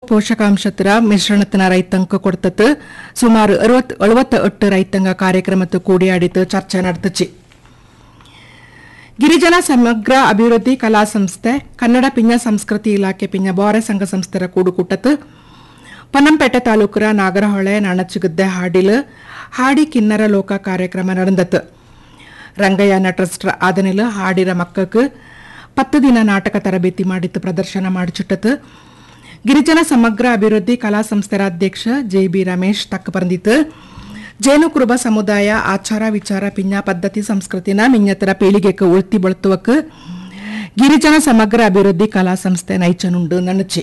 ಪೋಷಕಾಂಶತರ ಮಿಶ್ರಣத்திನ ರೈತಂಕ ಕೊಡ್ತತ್ ಸುಮಾರು ಅರವತ್ ಅಳವತ್ತ ಎಟ್ಟು ರೈತಂಗ ಕಾರ್ಯಕ್ರಮತ್ತು ಕೂಡಿಯಾಡಿತು ಚರ್ಚೆ ನಡೆದುಚಿ ಗಿರಿಜನ ಸಮಗ್ರ ಅಭಿವೃದ್ಧಿ ಕಲಾ ಸಂಸ್ಥೆ ಕನ್ನಡ ಪಿಂಜ ಸಂಸ್ಕೃತಿ ಇಲಾಖೆ ಪಿಂಜ ಬಾರೆ ಸಂಘ ಸಂಸ್ಥೆರ ಕೂಡುಕೂಟತ್ ಪನ್ನಂಪೇಟೆ ತಾಲೂಕರ ನಾಗರಹೊಳೆ ನಾಣಚಿಗದ್ದೆ ಹಾಡಿಲ್ ಹಾಡಿ ಕಿನ್ನರ ಲೋಕ ಕಾರ್ಯಕ್ರಮ ನಡೆದತ್ ರಂಗಯ್ಯನ ಟ್ರಸ್ಟ್ ಆದನಿಲ್ ಹಾಡಿರ ಮಕ್ಕಕ್ಕೆ ಪತ್ತು ದಿನ ನಾಟಕ ತರಬೇತಿ ಮಾಡಿತ್ತು ಪ್ರದರ್ಶನ ಮಾಡಿಚಿಟ್ಟತ್ ಗಿರಿಜನ ಸಮಗ್ರ ಅಭಿವೃದ್ಧಿ ಕಲಾ ಸಂಸ್ಥೆರ ಅಧ್ಯಕ್ಷ ಜೆ ಬಿ ರಮೇಶ್ ತಕ್ಕ ಬಂದಿತ್ತು ಜೇನು ಕುರುಬ ಸಮುದಾಯ ಆಚಾರ ವಿಚಾರ ಪಿಂಜ ಪದ್ಧತಿ ಸಂಸ್ಕೃತಿನ ಮಿಂಜತರ ಪೀಳಿಗೆಕ್ಕೆ ಉಳ್ತಿ ಬಳತುವಕ್ ಗಿರಿಜನ ಸಮಗ್ರ ಅಭಿವೃದ್ಧಿ ಕಲಾ ಸಂಸ್ಥೆ ನೈಚನುಂಡು ನಣಚಿ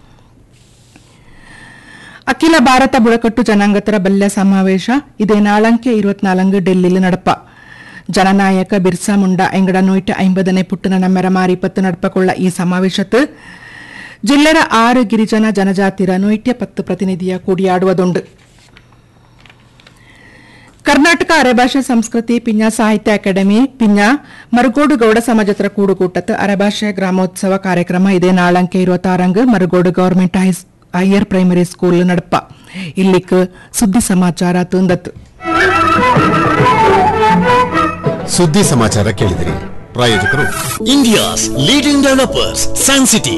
ಅಖಿಲ ಭಾರತ ಬುಡಕಟ್ಟು ಜನಾಂಗತರ ಬಲ್ಯ ಸಮಾವೇಶ ಇದೇ ನಾಳಂಕೆ ഇരുപത്തിനാലങ്ക് ಡೆಲ್ಲಿಲ್ നടപ്പ ಜನನಾಯಕ ಬಿರ್ಸಾ ಮುಂಡಾ ಎಂಗಡ ನೂಯ್ಟ ಐಂಬದನೇ ಪುಟ್ಟನ ನಮ್ಮೆರ ಮಾರಿಪತ್ತು ನಡ್ಪಕೊಳ್ಳ ಈ ಸಮಾವೇಶತ್ ಜಿಲ್ಲೆರ ಆರು ಗಿರಿಜನ ಜನಜಾತಿರ ನೂಯ್ಟ್ಯ ಪತ್ತು ಪ್ರತಿನಿಧಿಯ ಕೂಡಿಯಾಡುವುದುಂಡು ಕರ್ನಾಟಕ ಅರೆಭಾಷೆ ಸಂಸ್ಕೃತಿ ಪಿಂಜ ಸಾಹಿತ್ಯ ಅಕಾಡೆಮಿ ಪಿಂಜ ಮರುಗೋಡು ಗೌಡ ಸಮಾಜತ್ರ ಕೂಡುಕೂಟತ್ ಅರೆಭಾಷೆ ಗ್ರಾಮೋತ್ಸವ ಕಾರ್ಯಕ್ರಮ ಇದೇ ನಾಳಂಕೆ ഇരുപത്താറങ്ക് Marugodu government high higher primary school ನಡಪ ಇಲ್ಲಿಕ್ ಸುದ್ದಿ ಸಮಾಚಾರ ತಂದತ್ ಸುದ್ದಿ ಸಮಾಚಾರ ಕೇಳಿದಿರಿ ಪ್ರಾಯೋಜಕರು India's leading developers San City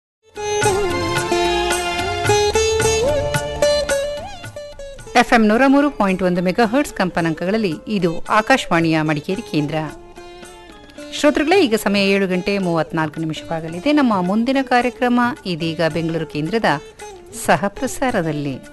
FM ನೂರ ಮೂರು ಪಾಯಿಂಟ್ ಒಂದು ಮೆಗಾಹರ್ಟ್ಸ್ ಕಂಪನಾಂಕಗಳಲ್ಲಿ ಇದು ಆಕಾಶವಾಣಿಯ ಮಡಿಕೇರಿ ಕೇಂದ್ರ ಶ್ರೋತೃಗಳೇ ಈಗ ಸಮಯ ಏಳು ಗಂಟೆ ಮೂವತ್ನಾಲ್ಕು ನಿಮಿಷವಾಗಲಿದೆ ನಮ್ಮ ಮುಂದಿನ ಕಾರ್ಯಕ್ರಮ ಇದೀಗ ಬೆಂಗಳೂರು ಕೇಂದ್ರದ ಸಹ ಪ್ರಸಾರದಲ್ಲಿ